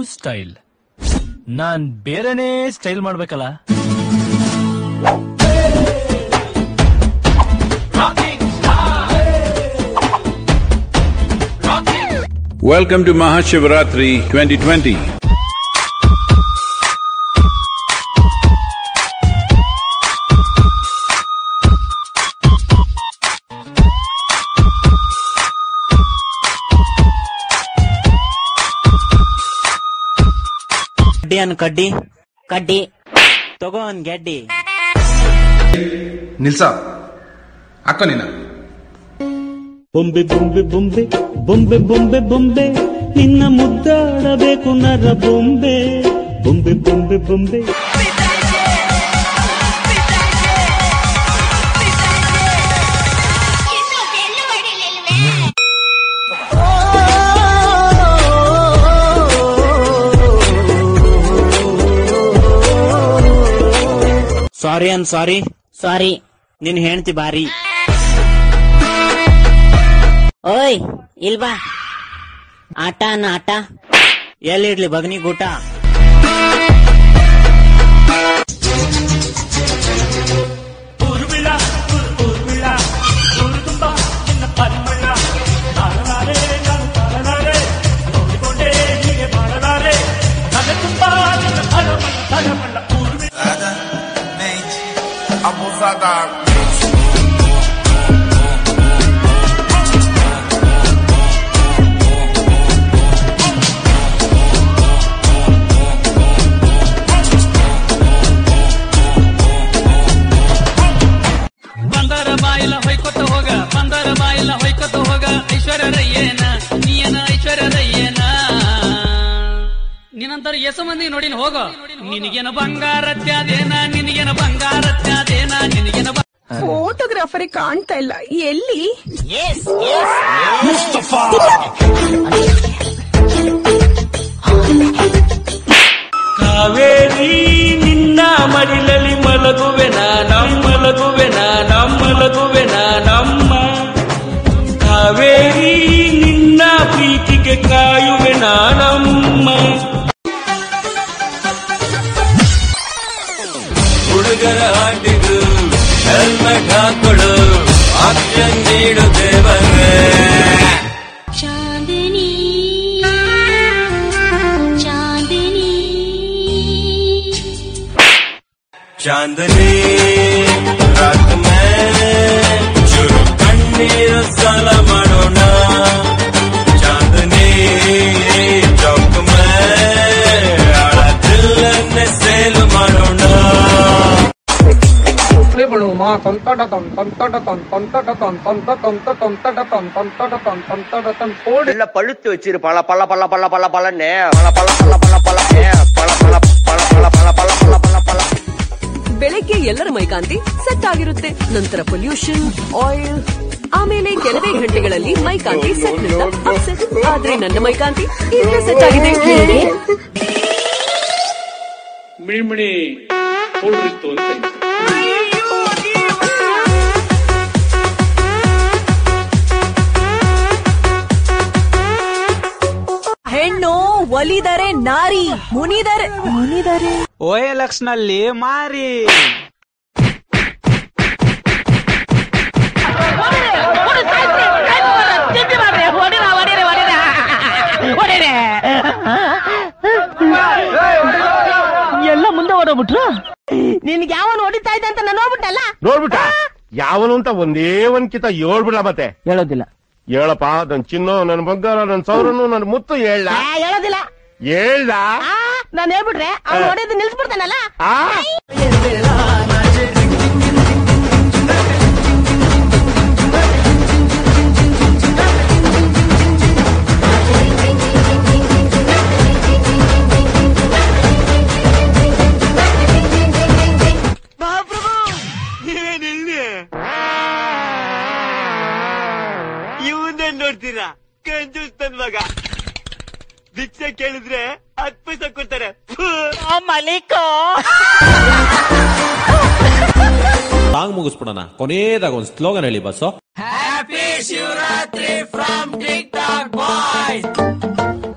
Style ನಾನ್ ಬೇರೆನೇ style ಮಾಡ್ಬೇಕಲ್ಲ Welcome to Mahashivratri 2020. ಕಡ್ಡಿ ಅನ್ ಕಡ್ಡಿ ಕಡ್ಡಿ ತಗೋ ಒಂದ್ ಗೆಡ್ಡಿ ನಿಲ್ಸ ಅಕ್ಕ ನೀನ ಬೊಂಬೆ ಬೊಂಬೆ ಬೊಂಬೆ ಬೊಂಬೆ ಬೊಂಬೆ ಬೊಂಬೆ ನಿನ್ನ ಮುದ್ದಾಡಬೇಕು ನರ ಬೊಂಬೆ ಬೊಂಬೆ ಬೊಂಬೆ ಬೊಂಬೆ ಸಾರಿ ಅನ್ ಸಾರಿ ಸಾರಿ ನಿನ್ ಹೆಂಡ್ತಿ ಬಾರಿ ಓಯ್ ಇಲ್ವಾ ಆಟ ಅನ್ನ ಆಟ ಎಲ್ಲಿಡ್ಲಿ ಬಗ್ನಿ ಗೂಟ ಬಂದರ ಬಾಯಿಲ ಹೊಯ್ಕೊತ ಹೋಗ ಬಂದರ ಬಾಯಿಲ ಹೊಯ್ಕೊತ ಹೋಗ ಐಶ್ವರ್ಯ ರಯ್ಯೇನ ನೀಯನ ಐಶ್ವರ್ಯ ರಯ್ಯೇನ ನಿನ್ನಂತರ ಎಸ ಮಂದಿ ನೋಡಿನ ಹೋಗ ನಿನಗೇನ ಬಂಗಾರ ತ್ಯಾದೇನ ನಿನಗೇನ ಬಂಗಾರ ತ್ಯಾದೇನ ನಿನಗೇನ ಬ- ಫೋಟೋಗ್ರಾಫರೇ ಕಾಣ್ತಾ ಇಲ್ಲ ಎಲ್ಲಿ ಕಾವೇರಿ ನಿನ್ನ ಮಡಿಲಲ್ಲಿ ಮಲಗುವೆನ ನಮ್ಮ ಮಲಗುವೆನ ನಮ್ಮ ಮಲಗುವೆನ ನಮ್ಮ ಕಾವೇರಿ ನಿನ್ನ ಪ್ರೀತಿಗೆ ಕಾಯುವೆನ ನಮ್ಮ ಹುಡುಗರ ಆಟಿಗೂ ಹೆಲ್ಮೆಟ್ ಹಾಕೊಡು ಆಕ್ಷನ್ ನೀಡು ದೇವರೇ चांदनी चांदनी चांदनी रात में चुरु कಣ್ಣೀರು ಸಾಲ ಮಾಡೋಣ चांदनी चौक में ಆಳ ದಿಲ್ಲನ್ನೇ ಸೇಲ್ ಮಾಡೋಣ உள்ள பழுத்து வச்சிரு பல பல பல பல பல பலன்னு பல பல பல பல பலன்னு பல பல பல பல பல பல பல பல பல ಬೆಳಗ್ಗೆ ಎಲ್ಲರ ಮೈಕಾಂತಿ ಸೆಟ್ ಆಗಿರುತ್ತೆ ನಂತರ ಪೊಲ್ಯೂಷನ್ ಆಯಿಲ್ ಆಮೇಲೆ ಕೆಲವೇ ಗಂಟೆಗಳಲ್ಲಿ ಮೈಕಾಂತಿ ಸೆಟ್ ನಿಂದ ಅಪ್ಸೆಟ್ ಆದ್ರೆ ನನ್ನ ಮೈಕಾಂತಿ ಈಗ ಸೆಟ್ ಆಗಿದೆ ಮಿಣಿಮಿಣಿ ಪೌಡ್ರಿತ್ತು ಅಂತ ಹೆಣ್ಣು ಒಲಿದರೆ ನಾರಿ ಮುನಿದರೆ ಮುನಿದರೆ ಓ ಎಲೆಕ್ಷನ್ ನಲ್ಲಿ ಮಾರಿ ಎಲ್ಲ ಮುಂದೆ ಓಡೋಗ್ಬಿಟ್ರು ನಿನ್ಗೆ ಯಾವನು ಹೊಡಿತಾ ಇದ್ದ ಅಂತ ನಾನು ನೋಡ್ಬಿಟ್ಟಲ್ಲ ನೋಡ್ಬಿಟ್ಟ ಯಾವನು ಅಂತ ಒಂದೇ ಒಂದ್ ಕಿತ ಹೇಳ್ಬಿಡ ಮತ್ತೆ ಹೇಳೋದಿಲ್ಲ ಹೇಳಪ್ಪ ನನ್ ಚಿನ್ನು ನನ್ ಬಂಗಾರ ನನ್ ಸೌರನು ನನ್ ಮುತ್ತು ಹೇಳ್ದ ಹೇಳೋದಿಲ್ಲ ಹೇಳ್ದ ನಾನು ಹೇಳ್ಬಿಟ್ರೆ ಅವ್ನು ಹೊಡೆದು ನಿಲ್ಸ್ಬಿಡ್ತಾನಲ್ಲ ಆ ಇವಂದೇ ನೋಡ್ತೀರಾ ಕಂಜೂಸ್ ನನ್ ಮಗ ಭಿಕ್ಷೆ ಕೇಳಿದ್ರೆ ಹತ್ತು ಪೈಸೆ ಕೊಡ್ತಾರೆ ಮಲಿಕೋ ಸಾಂಗ್ ಮುಗಿಸ್ಬಿಡೋಣ ಕೊನೆಯದಾಗ ಒಂದು ಸ್ಲೋಗನ್ ಹೇಳಿ ಬಸ್ಸು happy Shivaratri from TikTok boys